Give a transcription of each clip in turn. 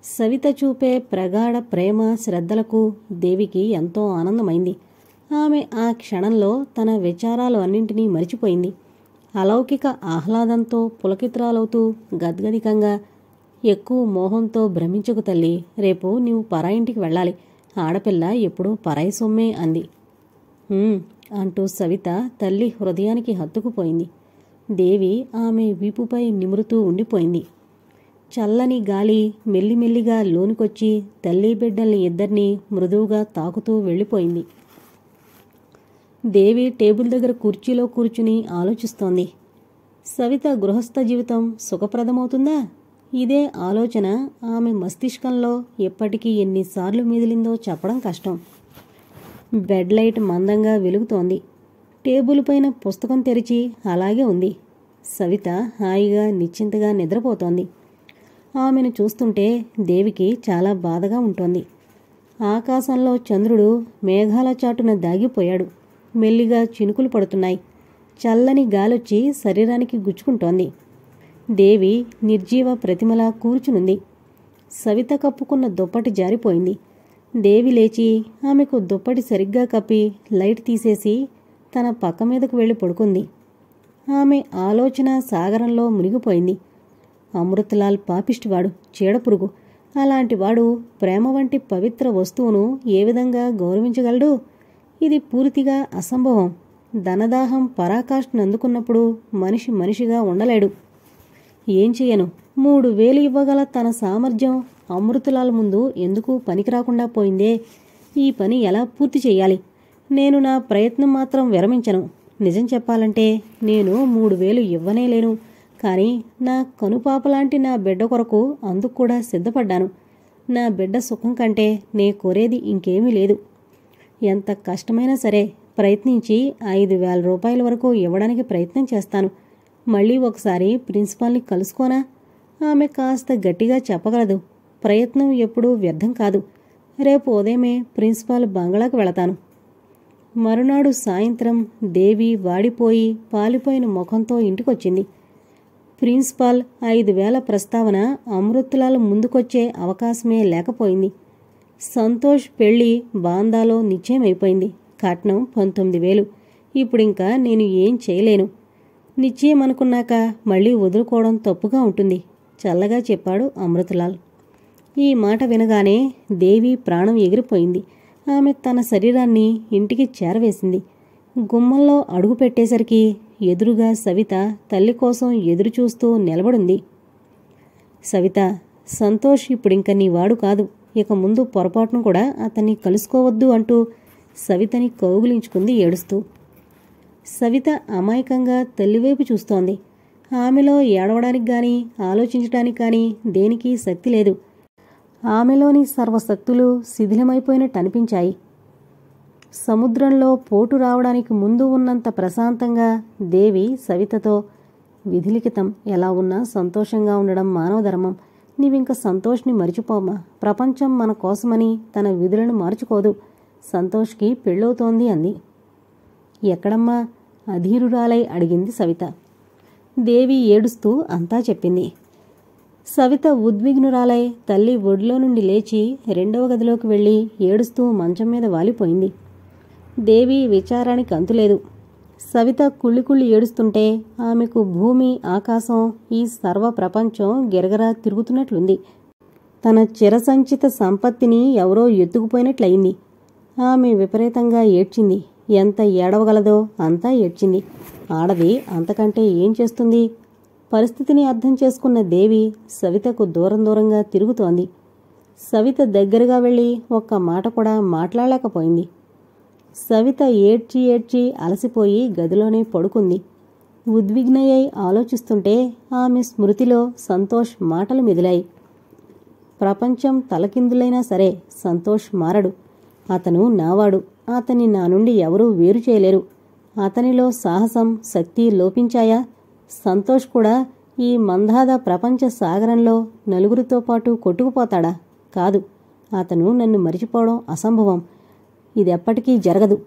సవిత చూపే ప్రగాఢ ప్రేమ శ్రద్ధలకు దేవికి ఎంతో ఆనందమైంది ఆమె ఆ క్షణంలో తన విచారాలు అన్నింటినీ మరిచిపోయింది అలౌకిక ఆహ్లాదంతో పులకిత్రాలవుతూ గద్గదికంగా ఎక్కువ మోహంతో భ్రమించుకు తల్లి రేపు నీవు పరాయింటికి వెళ్ళాలి ఆడపిల్ల ఎప్పుడూ పరాయి సొమ్మే అంది "ఉమ్," అంటూ సవిత తల్లి హృదయానికి హత్తుకుపోయింది దేవి ఆమె వీపుపై నిమురుతూ ఉండిపోయింది చల్లని గాలి మెల్లిమెల్లిగా లోనికొచ్చి తల్లి బిడ్డల్ని ఇద్దరినీ మృదువుగా తాకుతూ వెళ్ళిపోయింది దేవి టేబుల్ దగ్గర కుర్చీలో కూర్చుని ఆలోచిస్తోంది సవిత గృహస్థ జీవితం సుఖప్రదమవుతుందా ఇదే ఆలోచన ఆమె మస్తిష్కంలో ఎప్పటికీ ఎన్నిసార్లు మిదిలిందో చెప్పడం కష్టం బెడ్ లైట్ మందంగా వెలుగుతోంది టేబుల్ పైన పుస్తకం తెరిచి అలాగే ఉంది సవిత హాయిగా నిశ్చింతగా నిద్రపోతోంది ఆమెను చూస్తుంటే దేవికి చాలా బాధగా ఉంటుంది ఆకాశంలో చంద్రుడు మేఘాల చాటున దాగిపోయాడు మెల్లిగా చినుకులు పడుతున్నాయి చల్లని గాలొచ్చి శరీరానికి గుచ్చుకుంటోంది దేవి నిర్జీవ ప్రతిమలా కూర్చునుంది సవిత కప్పుకున్న దుప్పటి జారిపోయింది దేవి లేచి ఆమెకు దుప్పటి సరిగ్గా కప్పి లైట్ తీసేసి తన పక్క మీదకు వెళ్ళి పడుకుంది ఆమె ఆలోచన సాగరంలో మునిగిపోయింది అమృతలాల్ పాపిష్టివాడు చీడపురుగు అలాంటివాడు ప్రేమ వంటి పవిత్ర వస్తువును ఏ విధంగా గౌరవించగలడు ఇది పూర్తిగా అసంభవం ధనదాహం పరాకాష్ఠను అందుకున్నప్పుడు మనిషి మనిషిగా ఉండలేడు ఏం చెయ్యను మూడు వేలు ఇవ్వగల తన సామర్థ్యం అమృతులాల ముందు ఎందుకు పనికి రాకుండా పోయిందే ఈ పని ఎలా పూర్తి చెయ్యాలి నేను నా ప్రయత్నం మాత్రం విరమించను నిజం చెప్పాలంటే నేను మూడు వేలు ఇవ్వనేలేను కానీ నా కనుపాపలాంటి నా బిడ్డ కొరకు అందుకు కూడా సిద్ధపడ్డాను నా బిడ్డ సుఖం కంటే నే కోరేది ఇంకేమీ లేదు ఎంత కష్టమైనా సరే ప్రయత్నించి ఐదు వేల రూపాయల వరకు ఇవ్వడానికి ప్రయత్నం చేస్తాను మళ్ళీ ఒకసారి ప్రిన్సిపాల్ని కలుసుకోనా ఆమె కాస్త గట్టిగా చెప్పగలదు ప్రయత్నం ఎప్పుడూ వ్యర్థం కాదు రేపు ఉదయమే ప్రిన్సిపాల్ బంగ్లాకు వెళతాను మరునాడు సాయంత్రం దేవి వాడిపోయి పాలిపోయిన ముఖంతో ఇంటికొచ్చింది ప్రిన్సిపాల్ ఐదు వేల ప్రస్తావన అమృతులాల ముందుకొచ్చే అవకాశమే లేకపోయింది సంతోష్ పెళ్లి బాందాలో నిశ్చయమైపోయింది కట్నం పంతొమ్మిది వేలు ఇప్పుడింకా నేను ఏం చేయలేను నిశ్చయం అనుకున్నాక మళ్ళీ వదులుకోవడం తప్పుగా ఉంటుంది చల్లగా చెప్పాడు అమృతలాల్ ఈ మాట వినగానే దేవి ప్రాణం ఎగిరిపోయింది ఆమె తన శరీరాన్ని ఇంటికి చేరవేసింది గుమ్మంలో అడుగు పెట్టేసరికి ఎదురుగా సవిత తల్లి కోసం ఎదురుచూస్తూ నిలబడింది సవిత సంతోష్ ఇప్పుడింక నీ వాడు కాదు ఇక ముందు పొరపాటును కూడా అతన్ని కలుసుకోవద్దు అంటూ సవితని కౌగులించుకుంది ఏడుస్తూ సవిత అమాయకంగా తల్లివైపు చూస్తోంది ఆమెలో ఏడవడానికి గాని ఆలోచించడానికి కానీ దేనికి శక్తి లేదు ఆమెలోని సర్వశక్తులు శిథిలమైపోయినట్టు అనిపించాయి సముద్రంలో పోటు రావడానికి ముందు ఉన్నంత ప్రశాంతంగా దేవి సవితతో విధిలిఖితం ఎలా ఉన్నా సంతోషంగా ఉండడం మానవ ధర్మం నీవింక సంతోష్ని మరిచిపోమా ప్రపంచం మన కోసమని తన విధులను మార్చుకోదు సంతోష్కి పెళ్ళవుతోంది అంది ఎక్కడమ్మా అధీరురాలై అడిగింది సవిత దేవి ఏడుస్తూ అంతా చెప్పింది సవిత ఉద్విగ్నురాలై తల్లి ఒడిలో నుండి లేచి రెండవ గదిలోకి వెళ్ళి ఏడుస్తూ మంచం మీద వాలిపోయింది దేవి విచారానికి అంతులేదు సవిత కుళ్ళి కుళ్ళి ఏడుస్తుంటే ఆమెకు భూమి ఆకాశం ఈ సర్వ ప్రపంచం గిరగరా తిరుగుతున్నట్లుంది తన చిరసంచిత సంపత్తిని ఎవరో ఎత్తుకుపోయినట్లయింది ఆమె విపరీతంగా ఏడ్చింది ఎంత ఏడవగలదో అంతా ఏడ్చింది ఆడది అంతకంటే ఏం చేస్తుంది పరిస్థితిని అర్థం చేసుకున్న దేవి సవితకు దూరం దూరంగా తిరుగుతోంది సవిత దగ్గరగా వెళ్ళి ఒక్క మాట కూడా మాట్లాడలేకపోయింది సవిత ఏడ్చి ఏడ్చి అలసిపోయి గదిలోనే పడుకుంది ఉద్విగ్నయ్యై ఆలోచిస్తుంటే ఆమె స్మృతిలో సంతోష్ మాటలు మెదిలాయి ప్రపంచం తలకిందులైనా సరే సంతోష్ మారడు అతను నావాడు అతన్ని నా నుండి ఎవరూ వేరు చేయలేరు అతనిలో సాహసం శక్తి లోపించాయా సంతోష్ కూడా ఈ మందాద ప్రపంచ సాగరంలో నలుగురితో పాటు కొట్టుకుపోతాడా కాదు అతను నన్ను మరిచిపోవడం అసంభవం ఇదెప్పటికీ జరగదు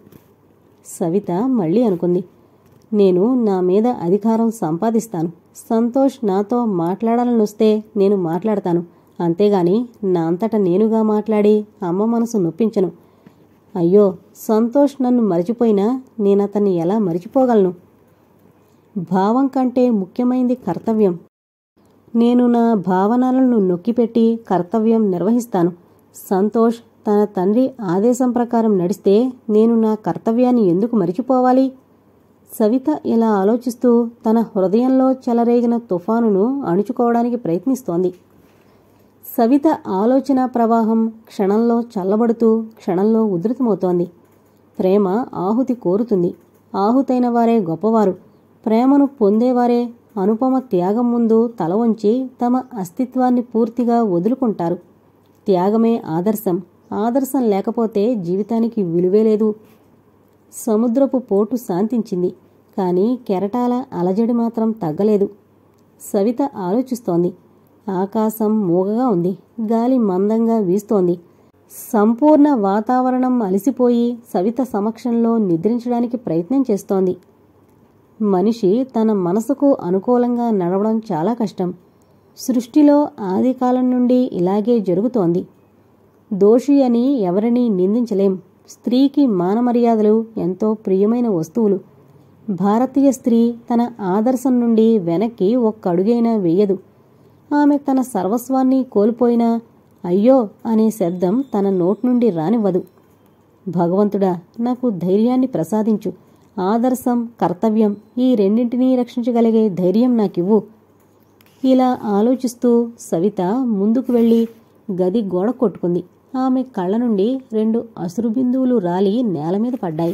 సవిత మళ్ళీ అనుకుంది నేను నా మీద అధికారం సంపాదిస్తాను సంతోష్ నాతో మాట్లాడాలని వస్తే నేను మాట్లాడతాను అంతేగాని నా అంతట నేనుగా మాట్లాడి అమ్మ మనసు నొప్పించను అయ్యో సంతోష్ నన్ను మరిచిపోయినా నేనతన్ని ఎలా మరిచిపోగలను భావం కంటే ముఖ్యమైంది కర్తవ్యం నేను నా భావనలను నొక్కిపెట్టి కర్తవ్యం నిర్వహిస్తాను సంతోష్ తన తండ్రి ఆదేశం ప్రకారం నడిస్తే నేను నా కర్తవ్యాన్ని ఎందుకు మరిచిపోవాలి సవిత ఇలా ఆలోచిస్తూ తన హృదయంలో చెలరేగిన తుఫానును అణుచుకోవడానికి ప్రయత్నిస్తోంది సవిత ఆలోచన ప్రవాహం క్షణంలో చల్లబడుతూ క్షణంలో ఉధృతమవుతోంది ప్రేమ ఆహుతి కోరుతుంది ఆహుతైన వారే గొప్పవారు ప్రేమను పొందేవారే అనుపమ త్యాగం ముందు తల వంచి తమ అస్తిత్వాన్ని పూర్తిగా వదులుకుంటారు త్యాగమే ఆదర్శం ఆదర్శం లేకపోతే జీవితానికి విలువే లేదు సముద్రపు పోటు శాంతించింది కానీ కెరటాల అలజడి మాత్రం తగ్గలేదు సవిత ఆలోచిస్తోంది ఆకాశం మూగగా ఉంది గాలి మందంగా వీస్తోంది సంపూర్ణ వాతావరణం అలసిపోయి సవిత సమక్షంలో నిద్రించడానికి ప్రయత్నం చేస్తోంది మనిషి తన మనసుకు అనుకూలంగా నడవడం చాలా కష్టం సృష్టిలో ఆదికాలం నుండి ఇలాగే జరుగుతోంది దోషి అని ఎవరినీ నిందించలేం స్త్రీకి మానమర్యాదలు ఎంతో ప్రియమైన వస్తువులు భారతీయ స్త్రీ తన ఆదర్శం నుండి వెనక్కి ఒక్క అడుగైనా వెయ్యదు ఆమె తన సర్వస్వాన్ని కోల్పోయినా అయ్యో అనే శబ్దం తన నోటి నుండి రానివ్వదు భగవంతుడా నాకు ధైర్యాన్ని ప్రసాదించు ఆదర్శం కర్తవ్యం ఈ రెండింటినీ రక్షించగలిగే ధైర్యం నాకివ్వు ఇలా ఆలోచిస్తూ సవిత ముందుకు వెళ్ళి గది గోడ కొట్టుకుంది ఆమె కళ్ళ నుండి రెండు అసురు బిందువులు రాలి నేల మీద పడ్డాయి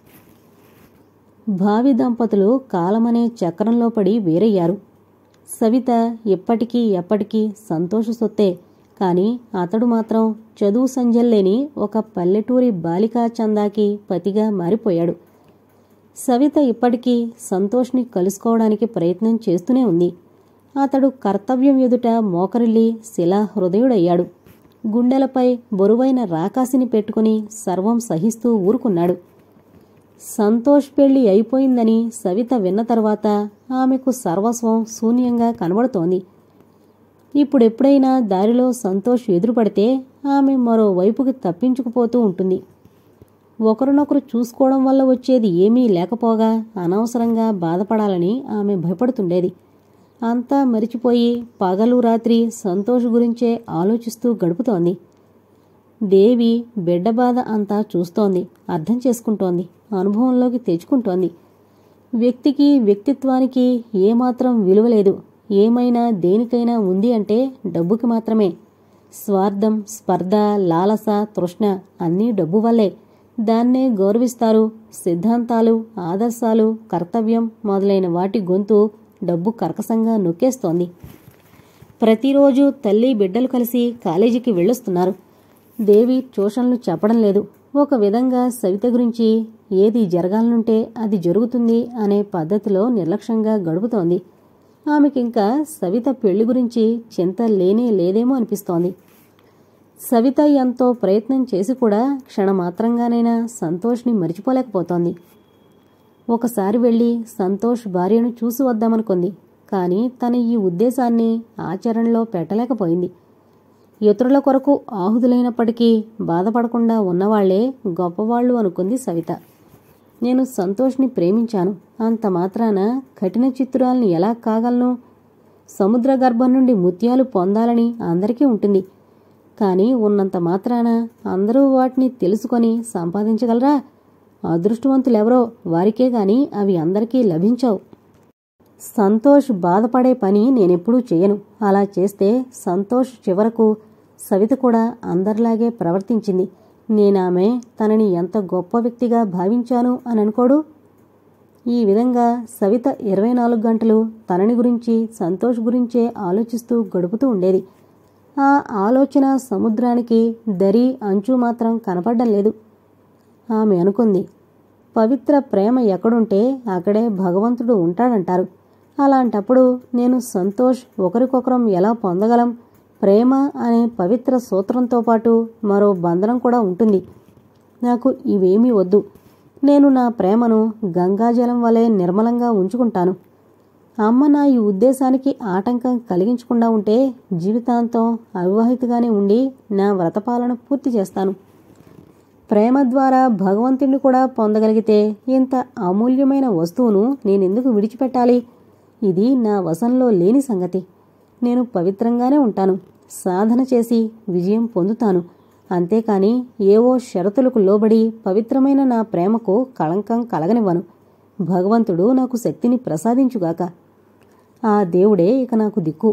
భావి దంపతులు కాలమనే చక్రంలో పడి వేరయ్యారు సవిత ఎప్పటికీ ఎప్పటికీ సంతోష సొత్తే కాని అతడు మాత్రం చదువు సంజల్లేని ఒక పల్లెటూరి బాలికా చందాకి పతిగా మారిపోయాడు సవిత ఇప్పటికీ సంతోష్ని కలుసుకోవడానికి ప్రయత్నం చేస్తూనే ఉంది అతడు కర్తవ్యం ఎదుట మోకరిల్లి శిలా హృదయుడయ్యాడు గుండెలపై బరువైన రాకాసిని పెట్టుకుని సర్వం సహిస్తూ ఊరుకున్నాడు సంతోష్ పెళ్లి అయిపోయిందని సవిత విన్న తర్వాత ఆమెకు సర్వస్వం శూన్యంగా కనబడుతోంది ఇప్పుడెప్పుడైనా దారిలో సంతోష్ ఎదురుపడితే ఆమె మరో వైపుకి తప్పించుకుపోతూ ఉంటుంది ఒకరినొకరు చూసుకోవడం వల్ల వచ్చేది ఏమీ లేకపోగా అనవసరంగా బాధపడాలని ఆమె భయపడుతుండేది అంతా మరిచిపోయి పగలు రాత్రి సంతోష్ గురించే ఆలోచిస్తూ గడుపుతోంది దేవి బిడ్డ బాధ అంతా చూస్తోంది అర్థం చేసుకుంటోంది అనుభవంలోకి తెచ్చుకుంటోంది వ్యక్తికి వ్యక్తిత్వానికి ఏమాత్రం విలువ లేదు ఏమైనా దేనికైనా ఉంది అంటే డబ్బుకి మాత్రమే స్వార్థం స్పర్ధ లాలస తృష్ణ అన్నీ డబ్బు వల్లే దాన్నే గౌరవిస్తారు సిద్ధాంతాలు ఆదర్శాలు కర్తవ్యం మొదలైన వాటి గొంతు డబ్బు కర్కసంగా నొక్కేస్తోంది ప్రతిరోజు తల్లి బిడ్డలు కలిసి కాలేజీకి వెళ్ళొస్తున్నారు దేవి ట్యూషన్లు చెప్పడం లేదు ఒక విధంగా సవిత గురించి ఏది జరగాలనుంటే అది జరుగుతుంది అనే పద్ధతిలో నిర్లక్ష్యంగా గడుపుతోంది ఆమెకింకా సవిత పెళ్లి గురించి చింత లేనే లేదేమో అనిపిస్తోంది సవిత ఎంతో ప్రయత్నం చేసి కూడా క్షణమాత్రంగానైనా సంతోష్ని మరిచిపోలేకపోతోంది ఒకసారి వెళ్ళి సంతోష్ భార్యను చూసి వద్దామనుకుంది కానీ తన ఈ ఉద్దేశాన్ని ఆచరణలో పెట్టలేకపోయింది ఇతరుల కొరకు ఆహుతులైనప్పటికీ బాధపడకుండా ఉన్నవాళ్లే గొప్పవాళ్లు అనుకుంది సవిత నేను సంతోష్ని ప్రేమించాను అంత మాత్రాన కఠిన చిత్తురాల్ని ఎలా కాగలను సముద్ర గర్భం నుండి ముత్యాలు పొందాలని అందరికీ ఉంటుంది కానీ ఉన్నంత మాత్రాన అందరూ వాటిని తెలుసుకొని సంపాదించగలరా అదృష్టవంతులెవరో వారికే గాని అవి అందరికీ లభించవు సంతోష్ బాధపడే పని నేనెప్పుడూ చేయను అలా చేస్తే సంతోష్ చివరకు సవిత కూడా అందరిలాగే ప్రవర్తించింది నేనామె తనని ఎంత గొప్ప వ్యక్తిగా భావించాను అని అనుకోడు ఈ విధంగా సవిత ఇరవై నాలుగు గంటలు తనని గురించి సంతోష్ గురించే ఆలోచిస్తూ గడుపుతూ ఉండేది ఆ ఆలోచన సముద్రానికి దరి అంచు మాత్రం కనపడ్డం లేదు ఆమె అనుకుంది పవిత్ర ప్రేమ ఎక్కడుంటే అక్కడే భగవంతుడు ఉంటాడంటారు అలాంటప్పుడు నేను సంతోష్ ఒకరికొకరం ఎలా పొందగలం ప్రేమ అనే పవిత్ర సూత్రంతో పాటు మరో బంధనం కూడా ఉంటుంది నాకు ఇవేమీ వద్దు నేను నా ప్రేమను గంగాజలం వలె నిర్మలంగా ఉంచుకుంటాను అమ్మ నా ఈ ఉద్దేశానికి ఆటంకం కలిగించకుండా ఉంటే జీవితాంతం అవివాహితగానే ఉండి నా వ్రతపాలన పూర్తి చేస్తాను ప్రేమ ద్వారా భగవంతుడిని కూడా పొందగలిగితే ఇంత అమూల్యమైన వస్తువును నేనెందుకు విడిచిపెట్టాలి ఇది నా వశంలో లేని సంగతి నేను పవిత్రంగానే ఉంటాను సాధన చేసి విజయం పొందుతాను అంతేకాని ఏవో షరతులకు లోబడి పవిత్రమైన నా ప్రేమకు కళంకం కలగనివ్వను భగవంతుడు నాకు శక్తిని ప్రసాదించుగాక ఆ దేవుడే ఇక నాకు దిక్కు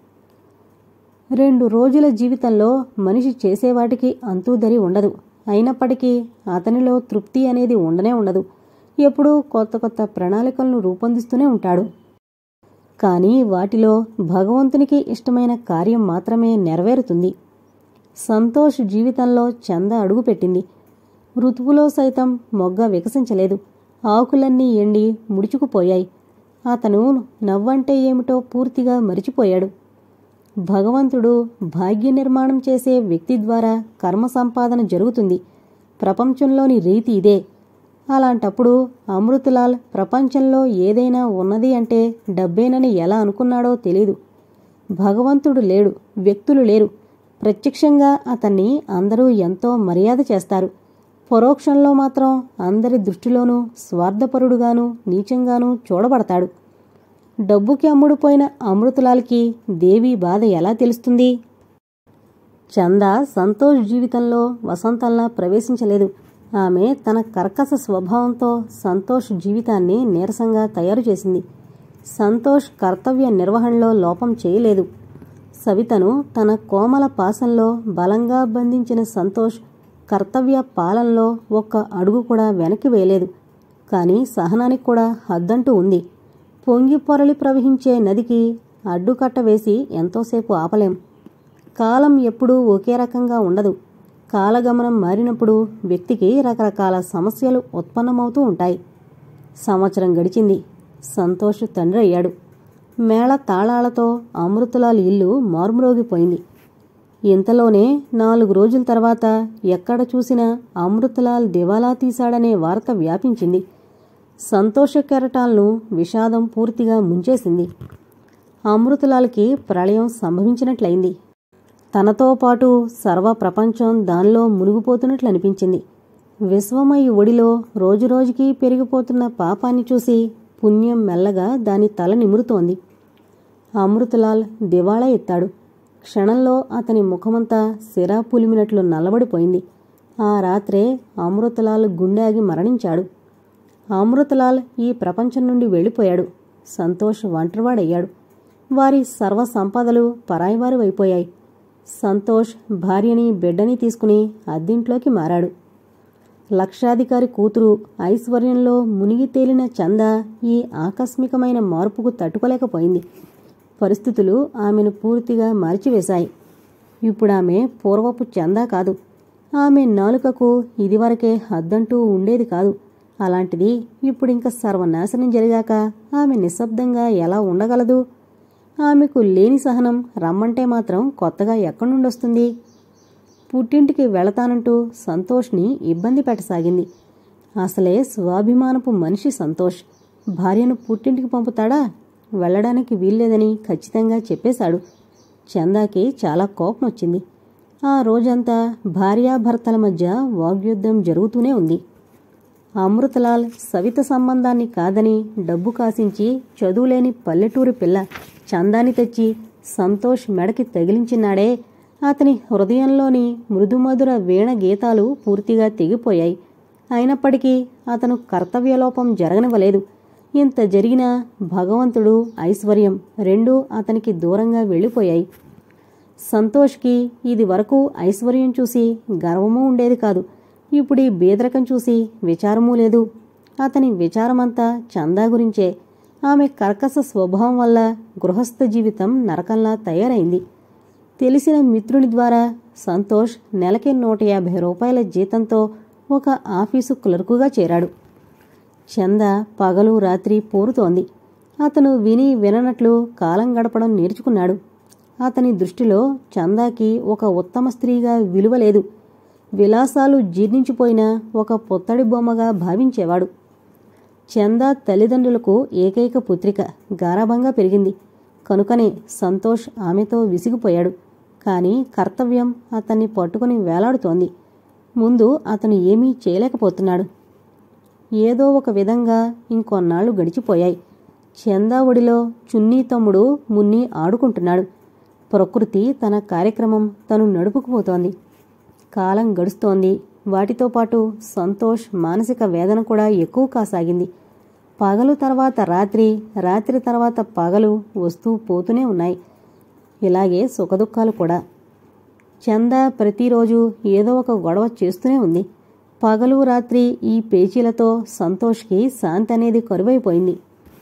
రెండు రోజుల జీవితంలో మనిషి చేసేవాటికి అంతూదరి ఉండదు అయినప్పటికీ అతనిలో తృప్తి అనేది ఉండనే ఉండదు ఎప్పుడూ కొత్త కొత్త ప్రణాళికలను రూపొందిస్తూనే ఉంటాడు కానీ వాటిలో భగవంతునికి ఇష్టమైన కార్యం మాత్రమే నెరవేరుతుంది సంతోష్ జీవితంలో చంద అడుగుపెట్టింది ఋతువులో సైతం మొగ్గ వికసించలేదు ఆకులన్నీ ఎండి ముడుచుకుపోయాయి అతను నవ్వంటే ఏమిటో పూర్తిగా మరిచిపోయాడు భగవంతుడు భాగ్య నిర్మాణం చేసే వ్యక్తి ద్వారా కర్మ సంపాదన జరుగుతుంది ప్రపంచంలోని రీతి ఇదే అలాంటప్పుడు అమృతలాల్ ప్రపంచంలో ఏదైనా ఉన్నది అంటే డబ్బేనని ఎలా అనుకున్నాడో తెలీదు భగవంతుడు లేడు వ్యక్తులు లేరు ప్రత్యక్షంగా అతన్ని అందరూ ఎంతో మర్యాద చేస్తారు పరోక్షంలో మాత్రం అందరి దృష్టిలోనూ స్వార్థపరుడుగాను నీచంగానూ చూడబడతాడు డబ్బుకి అమ్ముడుపోయిన అమృతలాల్కి దేవి బాధ ఎలా తెలుస్తుంది చంద సంతోష్ జీవితంలో వసంతంలా ప్రవేశించలేదు ఆమె తన కర్కశ స్వభావంతో సంతోష్ జీవితాన్ని నీరసంగా తయారు చేసింది సంతోష్ కర్తవ్య నిర్వహణలో లోపం చేయలేదు సవితను తన కోమల పాసంలో బలంగా బంధించిన సంతోష్ కర్తవ్య పాలనలో ఒక్క అడుగు కూడా వెనక్కి వేయలేదు కానీ సహనానికి కూడా హద్దంటూ ఉంది పొంగి పొరలి ప్రవహించే నదికి అడ్డుకట్ట వేసి ఎంతోసేపు ఆపలేం కాలం ఎప్పుడూ ఒకే రకంగా ఉండదు కాలగమనం మారినప్పుడు వ్యక్తికి రకరకాల సమస్యలు ఉత్పన్నమవుతూ ఉంటాయి సంవత్సరం గడిచింది సంతోష్ తండ్రి అయ్యాడు మేళ తాళాలతో అమృతలాల్ ఇల్లు మారుమ్రోగిపోయింది ఇంతలోనే నాలుగు రోజుల తర్వాత ఎక్కడ చూసినా అమృతలాల్ దివాలా తీశాడనే వార్త వ్యాపించింది సంతోష కెరటాలను విషాదం పూర్తిగా ముంచేసింది అమృతలాల్కి ప్రళయం సంభవించినట్లయింది తనతో పాటు సర్వ ప్రపంచం దానిలో మునిగిపోతున్నట్లు అనిపించింది విశ్వమయి ఒడిలో రోజురోజుకి పెరిగిపోతున్న పాపాన్ని చూసి పుణ్యం మెల్లగా దాని తల నిమురుతోంది అమృతలాల్ దివాళా ఎత్తాడు క్షణంలో అతని ముఖమంతా సిరా పులిమినట్లు నల్లబడిపోయింది ఆ రాత్రే అమృతలాల్ గుండె మరణించాడు అమృతలాల్ ఈ ప్రపంచం నుండి వెళ్ళిపోయాడు సంతోష్ ఒంటరివాడయ్యాడు వారి సర్వ సంపదలు పరాయివారు అయిపోయాయి సంతోష్ భార్యని బిడ్డని తీసుకుని అద్దింట్లోకి మారాడు లక్షాధికారి కూతురు ఐశ్వర్యంలో మునిగి తేలిన చంద ఈ ఆకస్మికమైన మార్పుకు తట్టుకోలేకపోయింది పరిస్థితులు ఆమెను పూర్తిగా మార్చివేశాయి ఇప్పుడు ఆమె పూర్వపు చందా కాదు ఆమె నాలుకకు ఇదివరకే హద్దంటూ ఉండేది కాదు అలాంటిది ఇప్పుడింక సర్వనాశనం జరిగాక ఆమె నిశ్శబ్దంగా ఎలా ఉండగలదు ఆమెకు లేని సహనం రమ్మంటే మాత్రం కొత్తగా ఎక్కడి నుండొస్తుంది పుట్టింటికి వెళతానంటూ సంతోష్ని ఇబ్బంది పెట్టసాగింది అసలే స్వాభిమానపు మనిషి సంతోష్ భార్యను పుట్టింటికి పంపుతాడా వెళ్ళడానికి వీల్లేదని ఖచ్చితంగా చెప్పేశాడు చందాకి చాలా కోపం వచ్చింది ఆ రోజంతా భార్యాభర్తల మధ్య వాగ్యుద్ధం జరుగుతూనే ఉంది అమృతలాల్ సవిత సంబంధాన్ని కాదని డబ్బు కాసించి చదువులేని పల్లెటూరి పిల్ల చందాని తెచ్చి సంతోష్ మెడకి తగిలించినాడే అతని హృదయంలోని మృదుమధుర వీణ గీతాలు పూర్తిగా తెగిపోయాయి అయినప్పటికీ అతను కర్తవ్యలోపం జరగనివ్వలేదు ఇంత జరిగినా భగవంతుడు ఐశ్వర్యం రెండూ అతనికి దూరంగా వెళ్ళిపోయాయి సంతోష్కి ఇది వరకు ఐశ్వర్యం చూసి గర్వమూ ఉండేది కాదు ఇప్పుడు ఈ బేదరకం చూసి విచారమూ లేదు అతని విచారమంతా చందా గురించే ఆమె కర్కశ స్వభావం వల్ల గృహస్థ జీవితం నరకంలా తయారైంది తెలిసిన మిత్రుని ద్వారా సంతోష్ నెలకి నూట యాభై రూపాయల జీతంతో ఒక ఆఫీసు క్లర్కుగా చేరాడు చంద పగలు రాత్రి పోరుతోంది అతను విని విననట్లు కాలం గడపడం నేర్చుకున్నాడు అతని దృష్టిలో చందాకి ఒక ఉత్తమ స్త్రీగా విలువ లేదు విలాసాలు జీర్ణించిపోయిన ఒక పొత్తడి బొమ్మగా భావించేవాడు చంద తల్లిదండ్రులకు ఏకైక పుత్రిక గారాభంగా పెరిగింది కనుకనే సంతోష్ ఆమెతో విసిగిపోయాడు కాని కర్తవ్యం అతన్ని పట్టుకుని వేలాడుతోంది ముందు అతను ఏమీ చేయలేకపోతున్నాడు ఏదో ఒక విధంగా ఇంకొన్నాళ్లు గడిచిపోయాయి చందావుడిలో చున్నీ తమ్ముడు మున్ని ఆడుకుంటున్నాడు ప్రకృతి తన కార్యక్రమం తను నడుపుకుపోతోంది కాలం గడుస్తోంది వాటితో పాటు సంతోష్ మానసిక వేదన కూడా ఎక్కువ కాసాగింది పగలు తర్వాత రాత్రి రాత్రి తర్వాత పగలు వస్తూ పోతూనే ఉన్నాయి ఇలాగే సుఖదుఖాలు కూడా చంద ప్రతిరోజు ఏదో ఒక గొడవ చేస్తూనే ఉంది పగలు రాత్రి ఈ పేచీలతో సంతోష్కి శాంతి అనేది కరువైపోయింది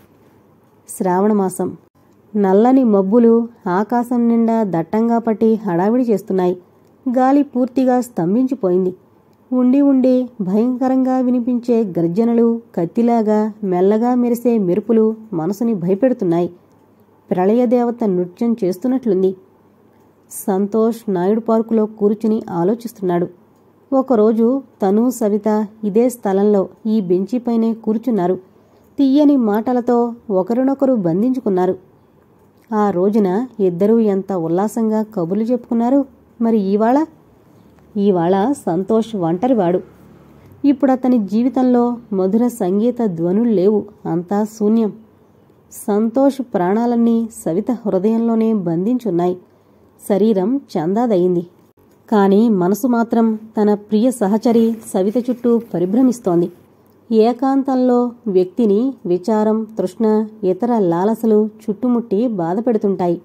శ్రావణమాసం నల్లని మబ్బులు ఆకాశం నిండా దట్టంగా పట్టి హడావిడి చేస్తున్నాయి గాలి పూర్తిగా స్తంభించిపోయింది ఉండి ఉండి భయంకరంగా వినిపించే గర్జనలు కత్తిలాగా మెల్లగా మెరిసే మెరుపులు మనసుని భయపెడుతున్నాయి ప్రళయదేవత నృత్యం చేస్తున్నట్లుంది సంతోష్ నాయుడు పార్కులో కూర్చుని ఆలోచిస్తున్నాడు ఒకరోజు తను సవిత ఇదే స్థలంలో ఈ బెంచిపైనే కూర్చున్నారు తీయని మాటలతో ఒకరినొకరు బంధించుకున్నారు ఆ రోజున ఇద్దరూ ఎంత ఉల్లాసంగా కబుర్లు చెప్పుకున్నారు మరి ఈవాళ ఈవాళ సంతోష్ ఒంటరివాడు ఇప్పుడు అతని జీవితంలో మధుర సంగీత ధ్వనులు లేవు అంతా శూన్యం సంతోష్ ప్రాణాలన్నీ సవిత హృదయంలోనే బంధించున్నాయి శరీరం చందాదయింది కాని మనసు మాత్రం తన ప్రియ సహచరి సవిత చుట్టూ పరిభ్రమిస్తోంది ఏకాంతంలో వ్యక్తిని విచారం తృష్ణ ఇతర లాలసలు చుట్టుముట్టి బాధపెడుతుంటాయి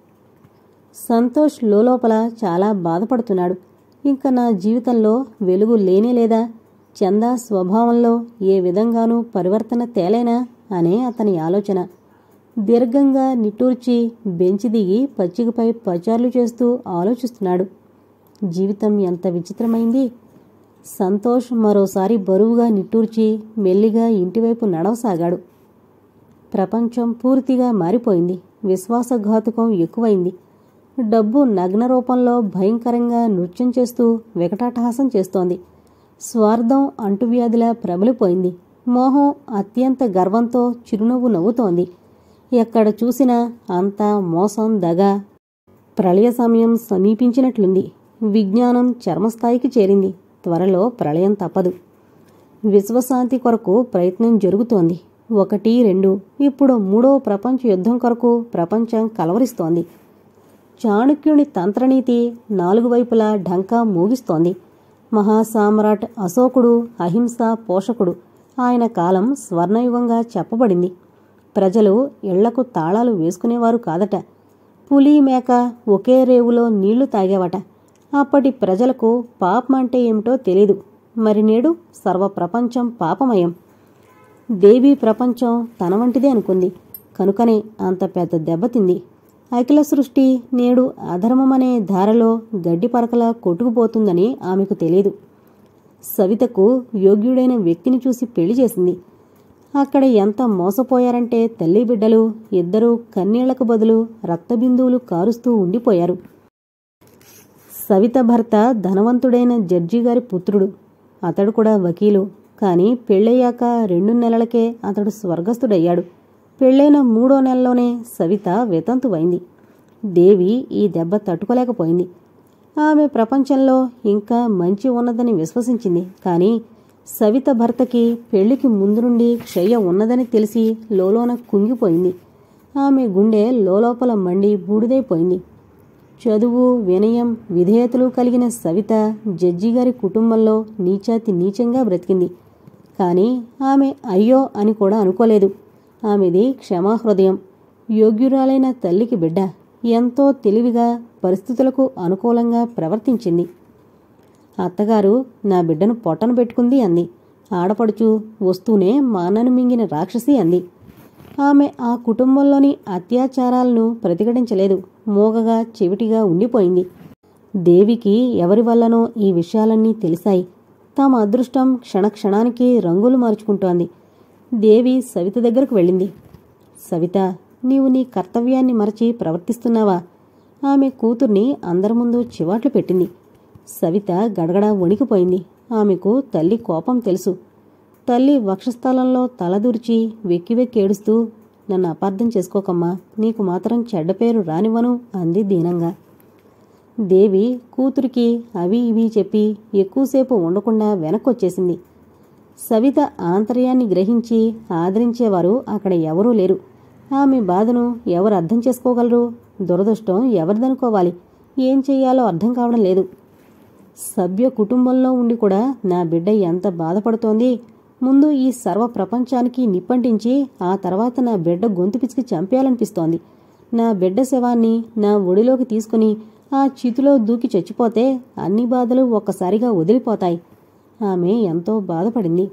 సంతోష్ లోపల చాలా బాధపడుతున్నాడు ఇంకా నా జీవితంలో వెలుగు లేనే లేదా చందా స్వభావంలో ఏ విధంగానూ పరివర్తన తేలేనా అనే అతని ఆలోచన దీర్ఘంగా నిట్టూర్చి బెంచి దిగి పచ్చికపై పచార్లు చేస్తూ ఆలోచిస్తున్నాడు జీవితం ఎంత విచిత్రమైంది సంతోష్ మరోసారి బరువుగా నిట్టూర్చి మెల్లిగా ఇంటివైపు నడవసాగాడు ప్రపంచం పూర్తిగా మారిపోయింది విశ్వాసఘాతుకం ఎక్కువైంది డబ్బు నగ్న రూపంలో భయంకరంగా నృత్యం చేస్తూ వికటాటహాసం చేస్తోంది స్వార్థం అంటువ్యాధిలా ప్రబలిపోయింది మోహం అత్యంత గర్వంతో చిరునవ్వు నవ్వుతోంది ఎక్కడ చూసినా అంతా మోసం దగ ప్రళయ సమయం సమీపించినట్లుంది విజ్ఞానం చర్మస్థాయికి చేరింది త్వరలో ప్రళయం తప్పదు విశ్వశాంతి కొరకు ప్రయత్నం జరుగుతోంది ఒకటి రెండు ఇప్పుడు మూడో ప్రపంచ యుద్ధం కొరకు ప్రపంచం కలవరిస్తోంది చాణక్యుని తంత్రనీతి నాలుగు వైపులా ఢంకా మోగిస్తోంది మహాసామ్రాట్ అశోకుడు అహింస పోషకుడు ఆయన కాలం స్వర్ణయుగంగా చెప్పబడింది ప్రజలు ఇళ్లకు తాళాలు వేసుకునేవారు కాదట పులి మేక ఒకే రేవులో నీళ్లు తాగేవట అప్పటి ప్రజలకు పాపం అంటే ఏమిటో తెలీదు మరి నేడు సర్వప్రపంచం పాపమయం దేవీ ప్రపంచం తన వంటిదే అనుకుంది కనుకనే అంత పెద్ద దెబ్బతింది అఖిల సృష్టి నేడు అధర్మమనే ధారలో గడ్డి పరకలా కొట్టుకుపోతుందని ఆమెకు తెలియదు సవితకు యోగ్యుడైన వ్యక్తిని చూసి పెళ్లి చేసింది అక్కడ ఎంత మోసపోయారంటే తల్లి బిడ్డలు ఇద్దరూ కన్నీళ్లకు బదులు రక్తబిందువులు కారుస్తూ ఉండిపోయారు సవిత భర్త ధనవంతుడైన జడ్జి గారి పుత్రుడు అతడు కూడా వకీలు కాని పెళ్ళయ్యాక రెండు నెలలకే అతడు స్వర్గస్థుడయ్యాడు పెళ్ళైన మూడో నెలలోనే సవిత వితంతువైంది దేవి ఈ దెబ్బ తట్టుకోలేకపోయింది ఆమె ప్రపంచంలో ఇంకా మంచి ఉన్నదని విశ్వసించింది కానీ సవిత భర్తకి పెళ్లికి ముందు నుండి క్షయ ఉన్నదని తెలిసి లోలోన కుంగిపోయింది ఆమె గుండె లోలోపల మండి బూడిదైపోయింది చదువు వినయం విధేయతలు కలిగిన సవిత జడ్జి గారి కుటుంబంలో నీచాతి నీచంగా బ్రతికింది కానీ ఆమె అయ్యో అని కూడా అనుకోలేదు ఆమెది క్షమాహృదయం యోగ్యురాలైన తల్లికి బిడ్డ ఎంతో తెలివిగా పరిస్థితులకు అనుకూలంగా ప్రవర్తించింది అత్తగారు నా బిడ్డను పొట్టను పెట్టుకుంది అంది ఆడపడుచు వస్తూనే మానను మింగిన రాక్షసి అంది ఆమె ఆ కుటుంబంలోని అత్యాచారాలను ప్రతిఘటించలేదు మోగగా చెవిటిగా ఉండిపోయింది దేవికి ఎవరి వల్లనో ఈ విషయాలన్నీ తెలిసాయి తమ అదృష్టం క్షణక్షణానికి రంగులు మార్చుకుంటోంది దేవి సవిత దగ్గరకు వెళ్ళింది సవిత నీవు నీ కర్తవ్యాన్ని మరచి ప్రవర్తిస్తున్నావా ఆమె కూతుర్ని అందరి ముందు చివాట్లు పెట్టింది సవిత గడగడ వణికిపోయింది ఆమెకు తల్లి కోపం తెలుసు తల్లి వక్షస్థలంలో తలదూర్చి వెక్కి వెక్కి ఏడుస్తూ నన్ను అపార్థం చేసుకోకమ్మా నీకు మాత్రం చెడ్డ పేరు రానివ్వను అంది దీనంగా దేవి కూతురికి అవి ఇవి చెప్పి ఎక్కువసేపు ఉండకుండా వెనక్కొచ్చేసింది సవిత ఆంతర్యాన్ని గ్రహించి ఆదరించేవారు అక్కడ ఎవరూ లేరు ఆమె బాధను ఎవరు అర్థం చేసుకోగలరు దురదృష్టం ఎవరిదనుకోవాలి ఏం చెయ్యాలో అర్థం కావడం లేదు సభ్య కుటుంబంలో ఉండి కూడా నా బిడ్డ ఎంత బాధపడుతోంది ముందు ఈ సర్వ ప్రపంచానికి నిప్పంటించి ఆ తర్వాత నా బిడ్డ గొంతు పిసికి చంపేయాలనిపిస్తోంది నా బిడ్డ శవాన్ని నా ఒడిలోకి తీసుకుని ఆ చితిలో దూకి చచ్చిపోతే అన్ని బాధలు ఒక్కసారిగా వదిలిపోతాయి ఆమె ఎంతో బాధపడింది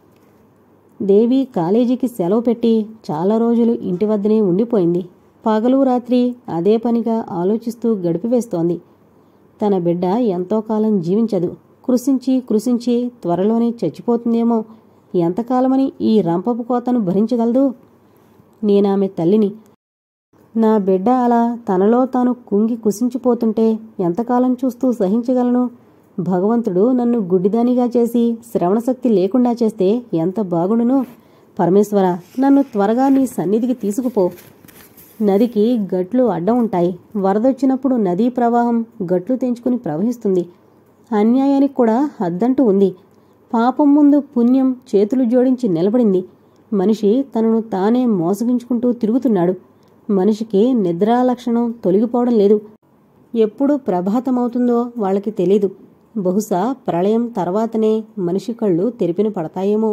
దేవి కాలేజీకి సెలవు పెట్టి చాలా రోజులు ఇంటి వద్దనే ఉండిపోయింది పగలు రాత్రి అదే పనిగా ఆలోచిస్తూ గడిపివేస్తోంది తన బిడ్డ ఎంతో కాలం జీవించదు కృషించి కృషించి త్వరలోనే చచ్చిపోతుందేమో ఎంతకాలమని ఈ రంపపు కోతను భరించగలదు నేనామె తల్లిని నా బిడ్డ అలా తనలో తాను కుంగి కుసించిపోతుంటే ఎంతకాలం చూస్తూ సహించగలను భగవంతుడు నన్ను గుడ్డిదానిగా చేసి శ్రవణశక్తి లేకుండా చేస్తే ఎంత బాగుండును పరమేశ్వర నన్ను త్వరగా నీ సన్నిధికి తీసుకుపో నదికి గట్లు అడ్డం ఉంటాయి వరదొచ్చినప్పుడు నదీ ప్రవాహం గట్లు తెంచుకుని ప్రవహిస్తుంది అన్యాయానికి కూడా హద్దంటూ ఉంది పాపం ముందు పుణ్యం చేతులు జోడించి నిలబడింది మనిషి తనను తానే మోసగించుకుంటూ తిరుగుతున్నాడు మనిషికి నిద్రా లక్షణం తొలగిపోవడం లేదు ఎప్పుడు ప్రభాతమవుతుందో వాళ్ళకి తెలీదు బహుశా ప్రళయం తర్వాతనే మనిషి కళ్ళు తెరిపిన పడతాయేమో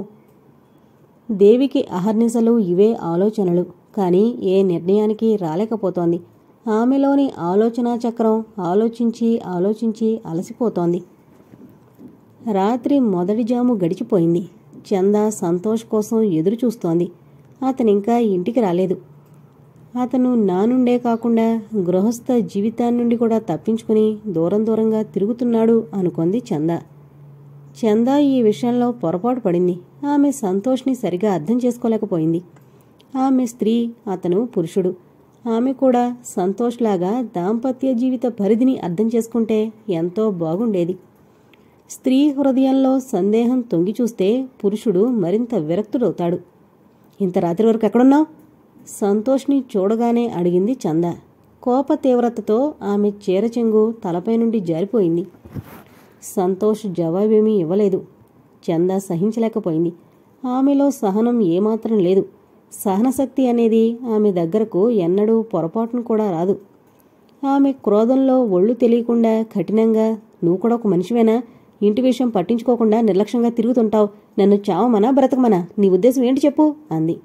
దేవికి అహర్నిశలు ఇవే ఆలోచనలు కాని ఏ నిర్ణయానికి రాలేకపోతోంది ఆమెలోని ఆలోచనా చక్రం ఆలోచించి ఆలోచించి అలసిపోతోంది రాత్రి మొదటి జాము గడిచిపోయింది చంద సంతోష్ కోసం ఎదురు చూస్తోంది అతనింకా ఇంటికి రాలేదు అతను నా నుండే కాకుండా గృహస్థ జీవితాన్నుండి కూడా తప్పించుకుని దూరం దూరంగా తిరుగుతున్నాడు అనుకుంది చంద చంద ఈ విషయంలో పొరపాటు పడింది ఆమె సంతోష్ని సరిగా అర్థం చేసుకోలేకపోయింది ఆమె స్త్రీ అతను పురుషుడు ఆమె కూడా సంతోష్లాగా దాంపత్య జీవిత పరిధిని అర్థం చేసుకుంటే ఎంతో బాగుండేది స్త్రీ హృదయంలో సందేహం తొంగి చూస్తే పురుషుడు మరింత విరక్తుడవుతాడు ఇంత రాత్రి వరకు ఎక్కడున్నావు సంతోష్ని చూడగానే అడిగింది చంద కోప తీవ్రతతో ఆమె చీరచెంగు తలపై నుండి జారిపోయింది సంతోష్ జవాబేమీ ఇవ్వలేదు చంద సహించలేకపోయింది ఆమెలో సహనం ఏమాత్రం లేదు సహనశక్తి అనేది ఆమె దగ్గరకు ఎన్నడూ పొరపాటును కూడా రాదు ఆమె క్రోధంలో ఒళ్ళు తెలియకుండా కఠినంగా నువ్వు కూడా ఒక మనిషివేనా ఇంటి విషయం పట్టించుకోకుండా నిర్లక్ష్యంగా తిరుగుతుంటావు నన్ను చావమనా బ్రతకమనా నీ ఉద్దేశం ఏంటి చెప్పు అంది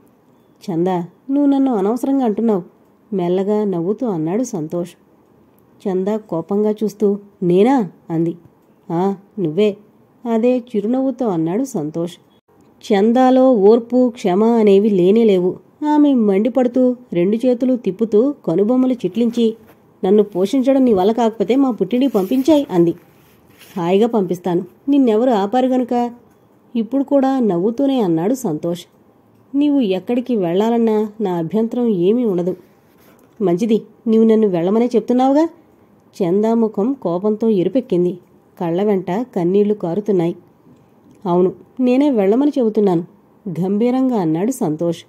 చందా నువ్వు నన్ను అనవసరంగా అంటున్నావు మెల్లగా నవ్వుతూ అన్నాడు సంతోష్ చందా కోపంగా చూస్తూ నేనా అంది ఆ నువ్వే అదే చిరునవ్వుతో అన్నాడు సంతోష్ చందాలో ఓర్పు క్షమ అనేవి లేనేలేవు ఆమె మండిపడుతూ రెండు చేతులు తిప్పుతూ కనుబొమ్మలు చిట్లించి నన్ను పోషించడం నీ వల్ల కాకపోతే మా పుట్టింటికి పంపించాయి అంది హాయిగా పంపిస్తాను నిన్నెవరు ఆపారు గనుక ఇప్పుడు కూడా నవ్వుతూనే అన్నాడు సంతోష్ నీవు ఎక్కడికి వెళ్లాలన్నా నా అభ్యంతరం ఏమీ ఉండదు మంచిది నీవు నన్ను వెళ్ళమనే చెప్తున్నావుగా చందాముఖం కోపంతో ఎరుపెక్కింది కళ్ళ వెంట కన్నీళ్లు కారుతున్నాయి అవును నేనే వెళ్ళమని చెబుతున్నాను గంభీరంగా అన్నాడు సంతోష్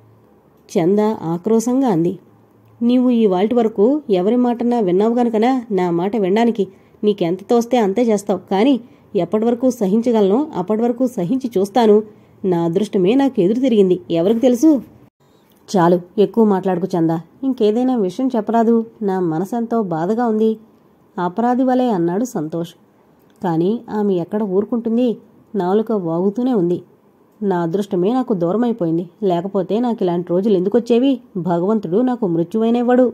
చంద ఆక్రోశంగా అంది నీవు ఈ వాల్టి వరకు ఎవరి మాటన్నా విన్నావు గనుకనా నా మాట వినడానికి నీకెంత తోస్తే అంతే చేస్తావు కానీ ఎప్పటి వరకు సహించగలను అప్పటి వరకు సహించి చూస్తాను నా అదృష్టమే నాకు ఎదురు తిరిగింది ఎవరికి తెలుసు చాలు ఎక్కువ మాట్లాడుకు చందా ఇంకేదైనా విషయం చెప్పరాదు నా మనసెంతో బాధగా ఉంది అపరాధి వలే అన్నాడు సంతోష్ కానీ ఆమె ఎక్కడ ఊరుకుంటుంది నాలుక వాగుతూనే ఉంది నా అదృష్టమే నాకు దూరమైపోయింది లేకపోతే నాకు ఇలాంటి రోజులు ఎందుకొచ్చేవి భగవంతుడు నాకు మృత్యువైనవాడు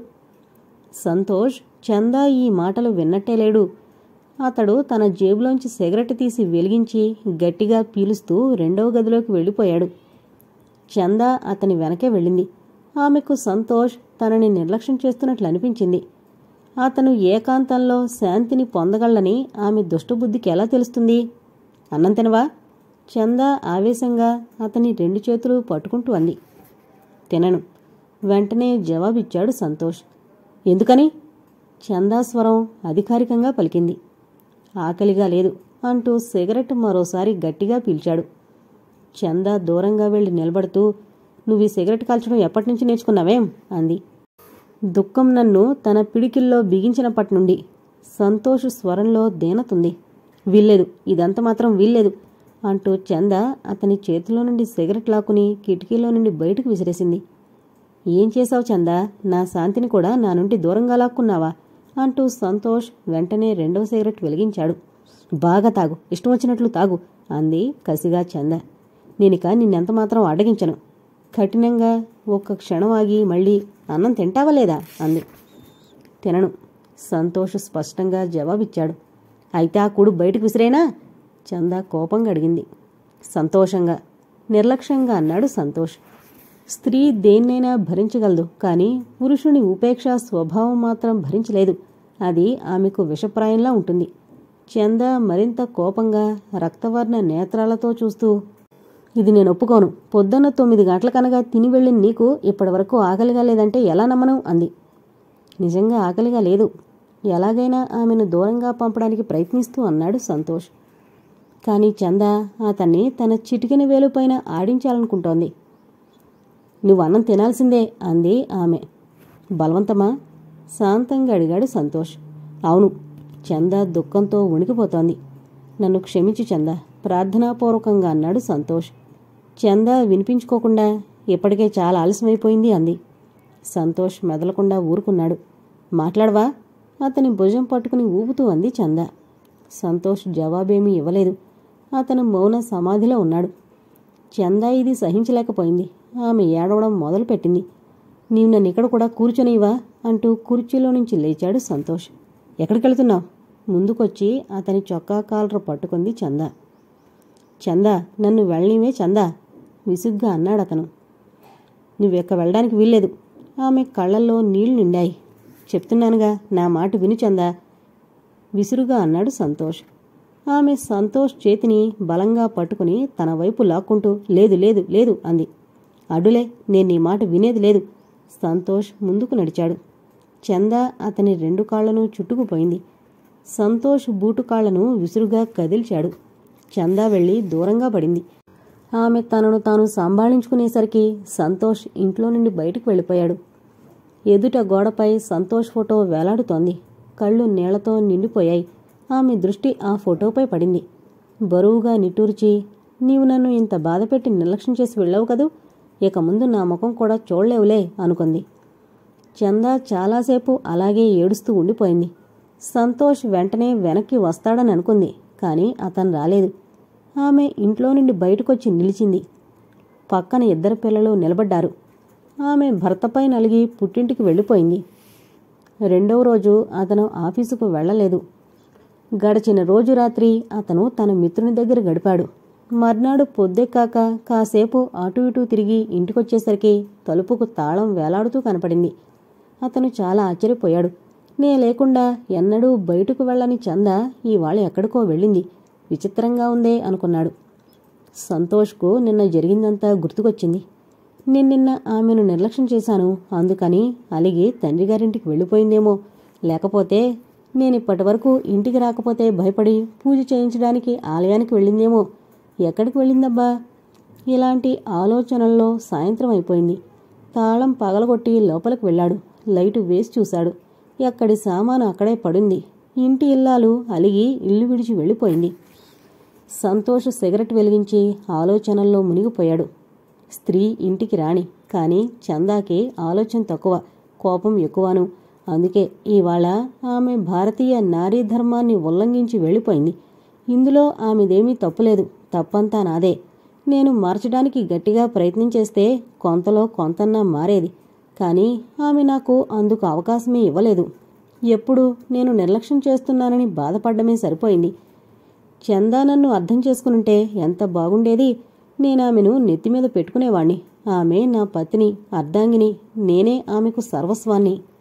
సంతోష్ చందా ఈ మాటలు విన్నట్టే లేడు అతడు తన జేబులోంచి సిగరెట్ తీసి వెలిగించి గట్టిగా పీలుస్తూ రెండవ గదిలోకి వెళ్ళిపోయాడు చందా అతని వెనకే వెళ్ళింది ఆమెకు సంతోష్ తనని నిర్లక్ష్యం చేస్తున్నట్లు అనిపించింది అతను ఏకాంతంలో శాంతిని పొందగలని ఆమె దుష్టబుద్ధికి ఎలా తెలుస్తుంది అన్నం తినవా చందా ఆవేశంగా అతని రెండు చేతులు పట్టుకుంటూ అంది తినను వెంటనే జవాబిచ్చాడు సంతోష్ ఎందుకని చందా స్వరం అధికారికంగా పలికింది ఆకలిగా లేదు అంటూ సిగరెట్ మరోసారి గట్టిగా పీల్చాడు చంద దూరంగా వెళ్ళి నిలబడుతూ నువ్వు ఈ సిగరెట్ కాల్చడం ఎప్పటి నుంచి నేర్చుకున్నావేం అంది దుఃఖం నన్ను తన పిడికిల్లో బిగించినప్పటి నుండి సంతోష్ స్వరంలో దీనతుంది వీల్లేదు ఇదంతా మాత్రం వీల్లేదు అంటూ చంద అతని చేతిలో నుండి సిగరెట్ లాక్కుని కిటికీలో నుండి బయటకు విసిరేసింది ఏం చేశావు చందా నా శాంతిని కూడా నా నుండి దూరంగా లాక్కున్నావా అంటూ సంతోష్ వెంటనే రెండో సిగరెట్ వెలిగించాడు బాగా తాగు ఇష్టం వచ్చినట్లు తాగు అంది కసిగా చంద నేనిక నిన్నెంత మాత్రం అడగించను కఠినంగా ఒక్క క్షణం ఆగి మళ్ళీ అన్నం తింటావా లేదా అంది తినను సంతోష్ స్పష్టంగా జవాబిచ్చాడు అయితే ఆ కూడు బయటకు విసిరేనా చందా కోపంగా అడిగింది సంతోషంగా నిర్లక్ష్యంగా అన్నాడు సంతోష్ స్త్రీ దేన్నైనా భరించగలదు కానీ పురుషుని ఉపేక్ష స్వభావం మాత్రం భరించలేదు అది ఆమెకు విషప్రాయంలా ఉంటుంది చంద మరింత కోపంగా రక్తవర్ణ నేత్రాలతో చూస్తూ ఇది నేను ఒప్పుకోను పొద్దున్న తొమ్మిది గంటలకనగా తిని వెళ్ళిన నీకు ఇప్పటివరకు ఆకలిగా లేదంటే ఎలా నమ్మను అంది నిజంగా ఆకలిగా లేదు ఎలాగైనా ఆమెను దూరంగా పంపడానికి ప్రయత్నిస్తూ అన్నాడు సంతోష్ కానీ చంద అతన్ని తన చిటికిన వేలుపైన ఆడించాలనుకుంటోంది నువ్వు అన్నం తినాల్సిందే అంది ఆమె బలవంతమా శాంతంగా అడిగాడు సంతోష్ అవును చంద దుఃఖంతో వణికిపోతోంది నన్ను క్షమించు చంద ప్రార్థనాపూర్వకంగా అన్నాడు సంతోష్ చంద వినిపించుకోకుండా ఇప్పటికే చాలా ఆలస్యమైపోయింది అంది సంతోష్ మెదలకుండా ఊరుకున్నాడు మాట్లాడవా అతని భుజం పట్టుకుని ఊపుతూ అంది చంద సంతోష్ జవాబేమీ ఇవ్వలేదు అతను మౌన సమాధిలో ఉన్నాడు చందా ఇది సహించలేకపోయింది ఆమె ఏడవడం మొదలుపెట్టింది నీవు నన్ను ఇక్కడ కూడా కూర్చొనివా అంటూ కుర్చీలో నుంచి లేచాడు సంతోష్ ఎక్కడికి వెళ్తున్నావు ముందుకొచ్చి అతని చొక్కా కాలరు పట్టుకుంది చందా చందా నన్ను వెళ్ళనివే చందా విసుగ్గా అన్నాడు అతను నువ్వెక్క వెళ్ళడానికి వీల్లేదు ఆమె కళ్ళల్లో నీళ్లు నిండాయి చెప్తున్నానుగా నా మాట విను చందా విసురుగా అన్నాడు సంతోష్ ఆమె సంతోష్ చేతిని బలంగా పట్టుకుని తన వైపు లాక్కుంటూ లేదు లేదు లేదు అంది అడులే నేను నీ మాట వినేది లేదు సంతోష్ ముందుకు నడిచాడు చంద అతని రెండు కాళ్లను చుట్టుకుపోయింది సంతోష్ బూటు కాళ్లను విసురుగా కదిల్చాడు చందా వెళ్ళి దూరంగా పడింది ఆమె తనను తాను సంభాళించుకునేసరికి సంతోష్ ఇంట్లో నుండి బయటకు వెళ్ళిపోయాడు ఎదుట గోడపై సంతోష్ ఫోటో వేలాడుతోంది కళ్ళు నీళ్లతో నిండిపోయాయి ఆమె దృష్టి ఆ ఫోటోపై పడింది బరువుగా నిట్టూర్చి నీవు నన్ను ఇంత బాధపెట్టి నిర్లక్ష్యం చేసి వెళ్ళావు కదూ ఇక ముందు నా ముఖం కూడా చూడలేవులే అనుకుంది చందా చాలాసేపు అలాగే ఏడుస్తూ ఉండిపోయింది సంతోష్ వెంటనే వెనక్కి వస్తాడని అనుకుంది కానీ అతను రాలేదు ఆమె ఇంట్లో నుండి బయటకొచ్చి నిలిచింది పక్కన ఇద్దరు పిల్లలు నిలబడ్డారు ఆమె భర్తపై నలిగి పుట్టింటికి వెళ్ళిపోయింది రెండవ రోజు అతను ఆఫీసుకు వెళ్ళలేదు గడిచిన రోజు రాత్రి అతను తన మిత్రుని దగ్గర గడిపాడు మర్నాడు పొద్దెక్కాక కాసేపు అటు ఇటు తిరిగి ఇంటికొచ్చేసరికి తలుపుకు తాళం వేలాడుతూ కనపడింది అతను చాలా ఆశ్చర్యపోయాడు నే లేకుండా ఎన్నడూ బయటకు వెళ్ళని చంద ఇవాళ ఎక్కడికో వెళ్ళింది విచిత్రంగా ఉందే అనుకున్నాడు సంతోష్కు నిన్న జరిగిందంతా గుర్తుకొచ్చింది నేను నిన్న ఆమెను నిర్లక్ష్యం చేశాను అందుకని అలిగి తండ్రి గారింటికి వెళ్ళిపోయిందేమో లేకపోతే నేను ఇప్పటి వరకు ఇంటికి రాకపోతే భయపడి పూజ చేయించడానికి ఆలయానికి వెళ్ళిందేమో ఎక్కడికి వెళ్ళిందబ్బా ఇలాంటి ఆలోచనల్లో సాయంత్రం అయిపోయింది తాళం పగలగొట్టి లోపలికి వెళ్ళాడు లైటు వేసి చూశాడు ఎక్కడి సామాను అక్కడే పడింది ఇంటి ఇల్లాలు అలిగి ఇల్లు విడిచి వెళ్ళిపోయింది సంతోష్ సిగరెట్ వెలిగించి ఆలోచనల్లో మునిగిపోయాడు స్త్రీ ఇంటికి రాణి కానీ చందాకి ఆలోచన తక్కువ కోపం ఎక్కువను అందుకే ఇవాళ ఆమె భారతీయ నారీ ధర్మాన్ని ఉల్లంఘించి వెళ్ళిపోయింది ఇందులో ఆమెదేమీ తప్పులేదు తప్పంతా నాదే నేను మార్చడానికి గట్టిగా ప్రయత్నం చేస్తే కొంతలో కొంతన్నా మారేది కానీ ఆమె నాకు అందుకు అవకాశమే ఇవ్వలేదు ఎప్పుడు నేను నిర్లక్ష్యం చేస్తున్నానని బాధపడ్డమే సరిపోయింది చందా నన్ను అర్థం చేసుకునుంటే ఎంత బాగుండేది నేనామెను నెత్తిమీద పెట్టుకునేవాణ్ణి ఆమె నా పతిని అర్ధాంగిని నేనే ఆమెకు సర్వస్వాన్ని